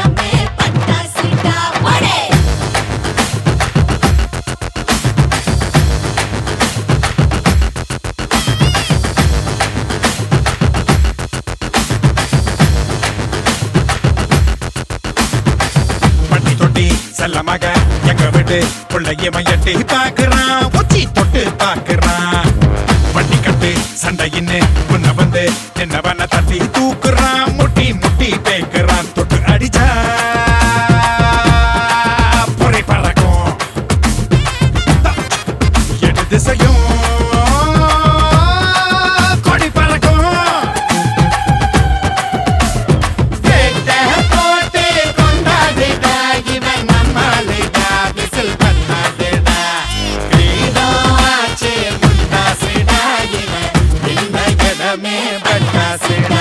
இடமே பட்டாசுடா போடே பட்டி தொட்டி செல்லமாக எங்க வீட்டு பிள்ளைய எட்டி பாக்குறான் உச்சி தொட்டு பாக்குறான் வண்டி கட்டு சண்டையின்னு முன்ன வந்து என்னவன தட்டி தூக்குறான் முட்டி முட்டி பேக்குறான் தொட்டு அடிச்சா பொறை பறக்கும் எடு திசையும் கொடி பறக்கும் வேட்டை போட்டு கொண்டாடுடா இவன் நம்மாளுடா விசில் பண்ணாதுடா கிரீடம் ஆச்சு முண்டாசுடா இவன் இந்த இடமே பட்டாசுடா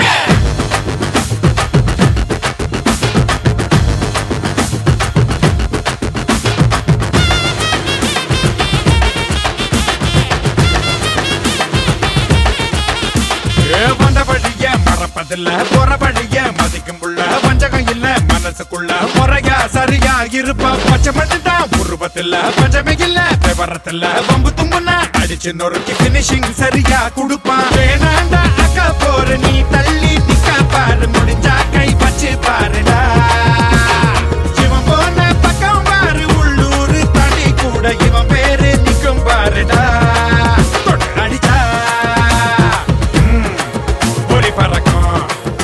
ஏ, வந்த வழிய மறப்பதில்ல போற வழிய மதிக்கும் உள்ள வஞ்சகம் இல்ல மனசுக்குள்ள முறையா சரியா இருப்பா பச்சை மட்டும்தான் உருவத்தில்ல பஞ்சமே இல்ல விவரத்தில்ல வம்பு தும்புனா அடிச்சு நொறுக்கி பினிஷிங் சரியா குடுப்பான் வேணாண்டா அக்கா போற நீ தள்ளி நிக்க பாரு முடிஞ்சா கை வச்சு பாருடா இவன் போன பக்கம் பாரு உள்ளூர் தாண்டி கூட இவன் பேரு நிக்கும் பாருடா தொட்டு அடிச்சா ம், ஒளி பறக்கும்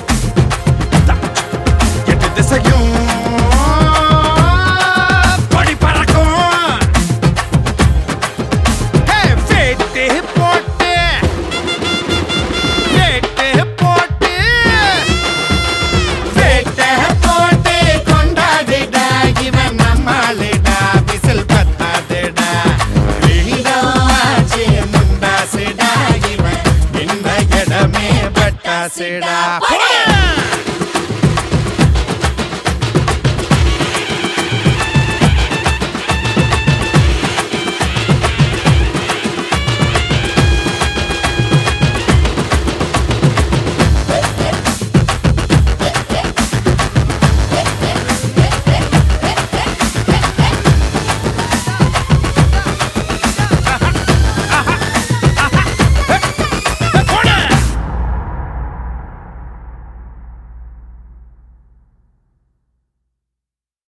எட்டு திசையும் கொடி பறக்கும் ஹே, வேட்டு போட்டு வேட்டு போட்டு வேட்டை போட்டு கொண்டாடுடா இவன் நம்மாளுடா விசில் பத்தாதுடா கிரீடம் ஆச்சு முண்டாசுடா இவன் இந்த இடமே பட்டாசுடா